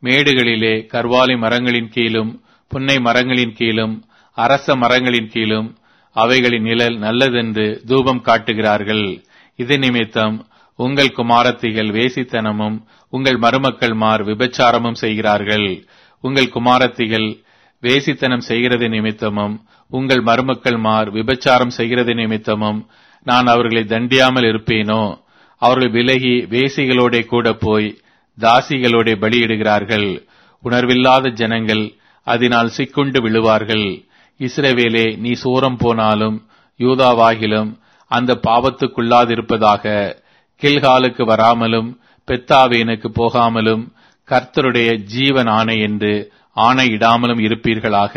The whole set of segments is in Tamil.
மேடுகளிலே கர்வாலி மரங்களின் கீழும் புன்னை மரங்களின் கீழும் அரச மரங்களின் கீழும் அவைகளின் நிழல் நல்லதென்று தூபம் காட்டுகிறார்கள் இது நிமித்தம் உங்கள் குமாரத்திகள் வேசித்தனமும் உங்கள் மருமக்கள்மார் விபச்சாரமும் செய்கிறார்கள் உங்கள் குமாரத்திகள் வேசித்தனம் செய்கிறது நிமித்தமும் உங்கள் மருமக்கள்மார் விபச்சாரம் செய்கிறது நிமித்தமும் நான் அவர்களை தண்டியாமல் இருப்பேனோ அவர்கள் விலகி வேசிகளோட கூட போய் தாசிகளோட பலியிடுகிறார்கள் உணர்வில்லாத ஜனங்கள் அதனால் சிக்குண்டு விழுவார்கள் இஸ்ரவேலே நீ சூரம் போனாலும் யூதாவாகிலும் அந்த பாவத்துக்குள்ளாதிருப்பதாக கில்காலுக்கு வராமலும் பெத்தாவேனுக்கு போகாமலும் கர்த்தருடைய ஜீவன் ஆணை என்று ஆணையிடாமலும் இருப்பீர்களாக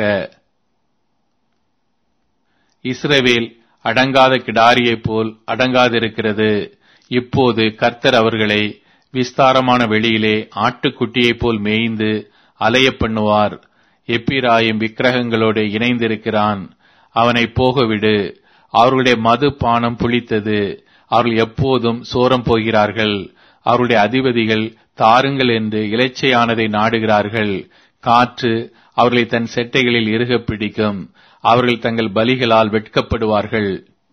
இஸ்ரவேல் அடங்காத கிடாரியைப் போல் அடங்காதிருக்கிறது இப்போது கர்த்தர் அவர்களை விஸ்தாரமான வெளியிலே ஆட்டுக்குட்டியைப் போல் மேய்ந்து அலைய பண்ணுவார் எப்பிராயும் விக்கிரகங்களோடு இணைந்திருக்கிறான் அவனை போகவிடு அவர்களுடைய மது பானம் புளித்தது அவர்கள் எப்போதும் சோரம் போகிறார்கள் அவருடைய அதிபதிகள் தாருங்கள் என்று இலைச்சையானதை நாடுகிறார்கள் காற்று அவர்களை தன் செட்டைகளில் இறுகப் பிடிக்கும் அவர்கள் தங்கள் பலிகளால் வெட்கப்படுவார்கள்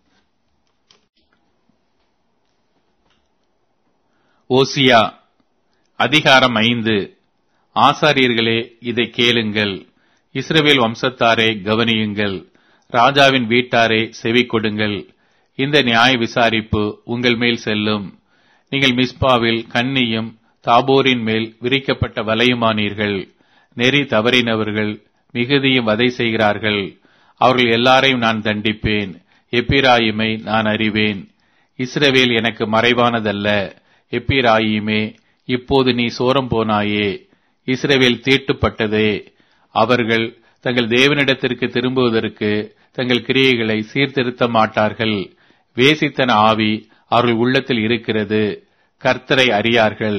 ஓசியா அதிகாரம் ஐந்து ஆசாரியர்களே இதை கேளுங்கள் இஸ்ரவேல் வம்சத்தாரே கவனியுங்கள் ராஜாவின் வீட்டாரே செவி கொடுங்கள் இந்த நியாய விசாரிப்பு உங்கள் மேல் செல்லும் நீங்கள் மிஸ்பாவில் கன்னியும் தாபோரின் மேல் விரிக்கப்பட்ட வலையுமானீர்கள் நெறி தவறினவர்கள் மிகுதியும் வதை செய்கிறார்கள் அவர்கள் எல்லாரையும் நான் தண்டிப்பேன் எப்பிராயுமை நான் அறிவேன் இஸ்ரவேல் எனக்கு மறைவானதல்ல எப்பிராயுமே இப்போது நீ சோரம் போனாயே இஸ்ரவேல் தீட்டுப்பட்டதே அவர்கள் தங்கள் தேவனிடத்திற்கு திரும்புவதற்கு தங்கள் கிரியைகளை சீர்திருத்த மாட்டார்கள் வேசித்தன ஆவி அவர்கள் உள்ளத்தில் இருக்கிறது கர்த்தரை அறியார்கள்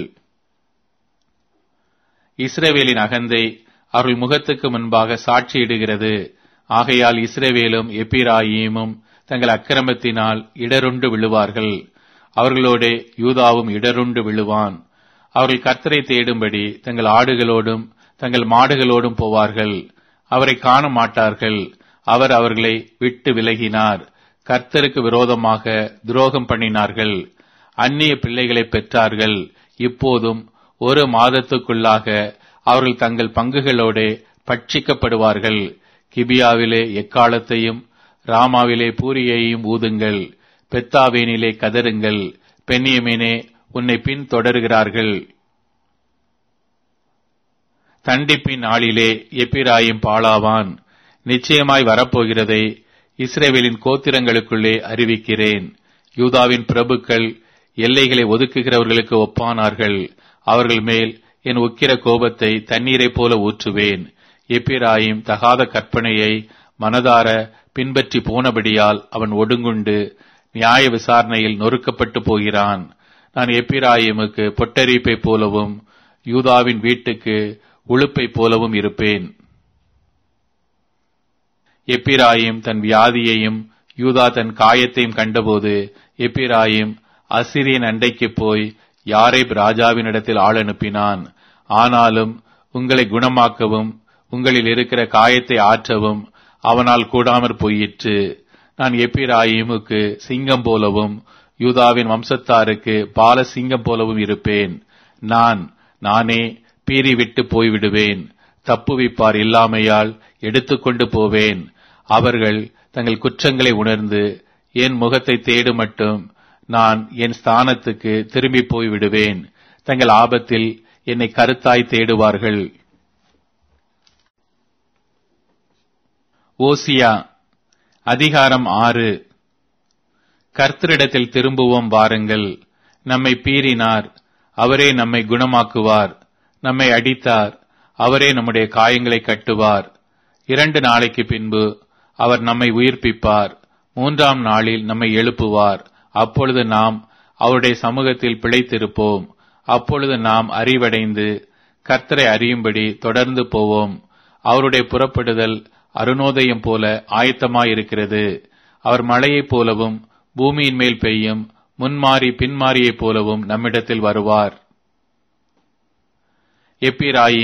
இஸ்ரவேலின் அகந்தை அவர்கள் முகத்துக்கு முன்பாக சாட்சியிடுகிறது ஆகையால் இஸ்ரவேலும் எப்பிராயீமும் தங்கள் அக்கிரமத்தினால் இடருண்டு விழுவார்கள் அவர்களோட யூதாவும் இடருண்டு விழுவான் அவர்கள் கர்த்தரை தேடும்படி தங்கள் ஆடுகளோடும் தங்கள் மாடுகளோடும் போவார்கள் அவரை காண மாட்டார்கள் அவர் அவர்களை விட்டு விலகினார் கர்த்தருக்கு விரோதமாக துரோகம் பண்ணினார்கள் அந்நிய பிள்ளைகளை பெற்றார்கள் இப்போதும் ஒரு மாதத்துக்குள்ளாக அவர்கள் தங்கள் பங்குகளோட பட்சிக்கப்படுவார்கள் கிபியாவிலே எக்காலத்தையும் ராமாவிலே பூரியையும் ஊதுங்கள் பெத்தாவேனிலே கதருங்கள் பெண்ணியமேனே உன்னை பின் தொடர்கிறார்கள் தண்டிப்பின் நாளிலே எப்பிராயும் பாலாவான் நிச்சயமாய் வரப்போகிறதை இஸ்ரேவேலின் கோத்திரங்களுக்குள்ளே அறிவிக்கிறேன் யூதாவின் பிரபுக்கள் எல்லைகளை ஒதுக்குகிறவர்களுக்கு ஒப்பானார்கள் அவர்கள் மேல் என் உக்கிர கோபத்தை தண்ணீரைப் போல ஊற்றுவேன் எப்பிராயும் தகாத கற்பனையை மனதார பின்பற்றி போனபடியால் அவன் ஒடுங்குண்டு நியாய விசாரணையில் நொறுக்கப்பட்டு போகிறான் நான் எப்பிராயிமுக்கு பொட்டரிப்பை போலவும் யூதாவின் வீட்டுக்கு உழுப்பை போலவும் இருப்பேன் எப்பிராயிம் தன் வியாதியையும் யூதா தன் காயத்தையும் கண்டபோது எப்பிராயிம் அசிரியன் அண்டைக்கு போய் யாரைப் ராஜாவினிடத்தில் ஆள் அனுப்பினான் ஆனாலும் உங்களை குணமாக்கவும் உங்களில் இருக்கிற காயத்தை ஆற்றவும் அவனால் கூடாமற் போயிற்று நான் எப்பிராயிமுக்கு சிங்கம் போலவும் யூதாவின் வம்சத்தாருக்கு பால சிங்கம் போலவும் இருப்பேன் நான் நானே பீறி விட்டு போய்விடுவேன் தப்புவிப்பார் இல்லாமையால் எடுத்துக்கொண்டு போவேன் அவர்கள் தங்கள் குற்றங்களை உணர்ந்து என் முகத்தை தேடு மட்டும் நான் என் ஸ்தானத்துக்கு திரும்பி போய் விடுவேன் தங்கள் ஆபத்தில் என்னை கருத்தாய் தேடுவார்கள் ஓசியா அதிகாரம் ஆறு கர்த்தரிடத்தில் திரும்புவோம் வாருங்கள் நம்மை பீறினார் அவரே நம்மை குணமாக்குவார் நம்மை அடித்தார் அவரே நம்முடைய காயங்களை கட்டுவார் இரண்டு நாளைக்கு பின்பு அவர் நம்மை உயிர்ப்பிப்பார் மூன்றாம் நாளில் நம்மை எழுப்புவார் அப்பொழுது நாம் அவருடைய சமூகத்தில் பிழைத்திருப்போம் அப்பொழுது நாம் அறிவடைந்து கர்த்தரை அறியும்படி தொடர்ந்து போவோம் அவருடைய புறப்படுதல் அருணோதயம் போல ஆயத்தமாயிருக்கிறது அவர் மழையைப் போலவும் பூமியின் மேல் பெய்யும் முன்மாறி பின்மாறியைப் போலவும் நம்மிடத்தில் வருவார் எப்பிராயி